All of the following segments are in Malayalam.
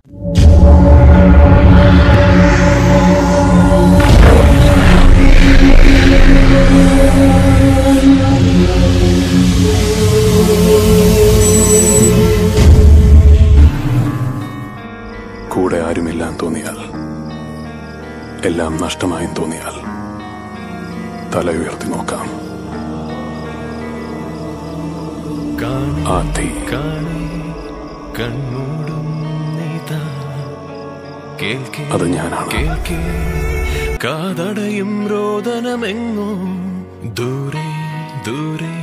കൂടെ ആരുമില്ലാൻ തോന്നിയാൽ എല്ലാം നഷ്ടമായും തോന്നിയാൽ തല ഉയർത്തി നോക്കാം ആ തീ കൺമൂടും നീതാ കേൾക്കേ അത് ഞാനാണ് കേൾക്കേ കാതടയും രോദനമെങ്ങും ദൂരെ ദൂരെ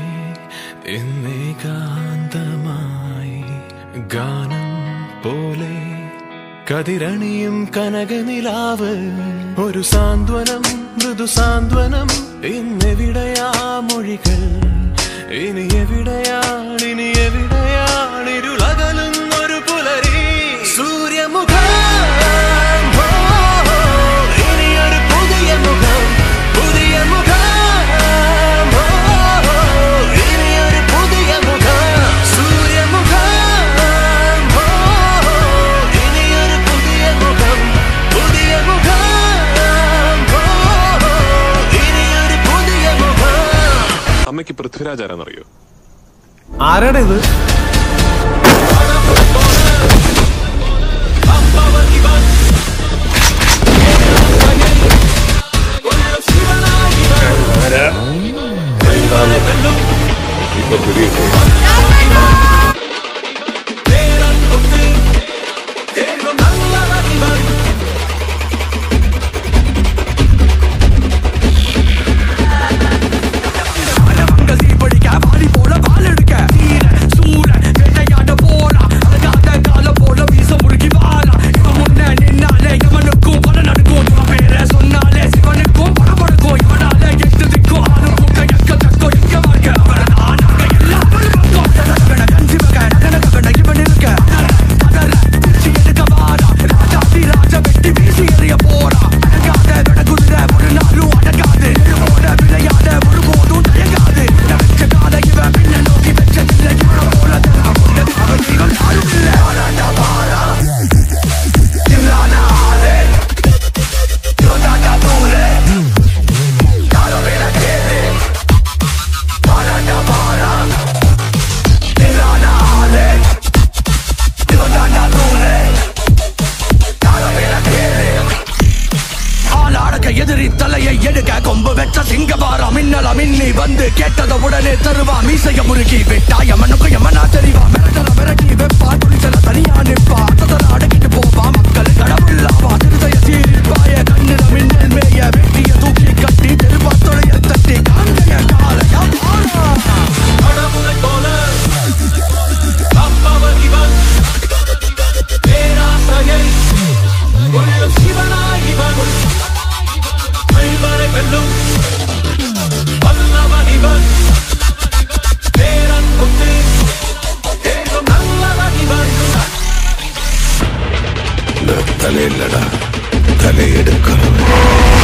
എന്നേകാന്തമായി ഗാനം പോലെ കതിരണിയും കനകനിലാവ് ഒരു സാന്ത്വനം മൃദു സാന്ത്വനം ഇന്നെവിടെയാ മൊഴികൾ ഇനി എവിടെയാണ് ഇനി എവിടെയാണ് ഇരുളകലുന്നൊരു പുലരി സൂര്യമുഖം ഓ, ഇനിയൊരു പുതിയ മുഖം പുതിയ മുഖം ഓ, ഇനിയൊരു പുതിയ മുഖം സൂര്യമുഖം ഓ, ഇനിയൊരു പുതിയ മുഖം പുതിയ മുഖം ഓ, ഇനിയൊരു പുതിയ മുഖം അമ്മയ്ക്ക് പൃഥ്വിരാജ് ആരാന്നറിയോ ആരാടാ ഇത് ஆளாடக்க எதிரி தலையை எடுக்க கொம்பு வெற்ற சிங்கபாரா மின்னல மின்னி வந்து கேட்டத உடனே தருவா மீசைய முறுக்கி விட்டாய மனுக்கு எமனா தெரிவா மிரட்டல மிரட்டி வெப்பா துணிச்சல தனியா நிப்பா அதர அடக்கிட்டு போவா மக்கள் கடவுள்ளாவா திருதய சீரிப்பாய கண்ணில மின்னல் மேய வெட்டிய தூக்கி கட்டி தெருவா தொலைய தட்டி காந்தைய காலையா பாரா கடவுளை போல அப்பவர் இவன் பேராசையை கொள்ளும் சிவனாய் இவன் ஐவரை வெல்லும் வல்லவன் இவன் பேரன் குத்து ஏகும் நல்லவன் இவன் തലയില്ലടാ തലയെടുക്കണം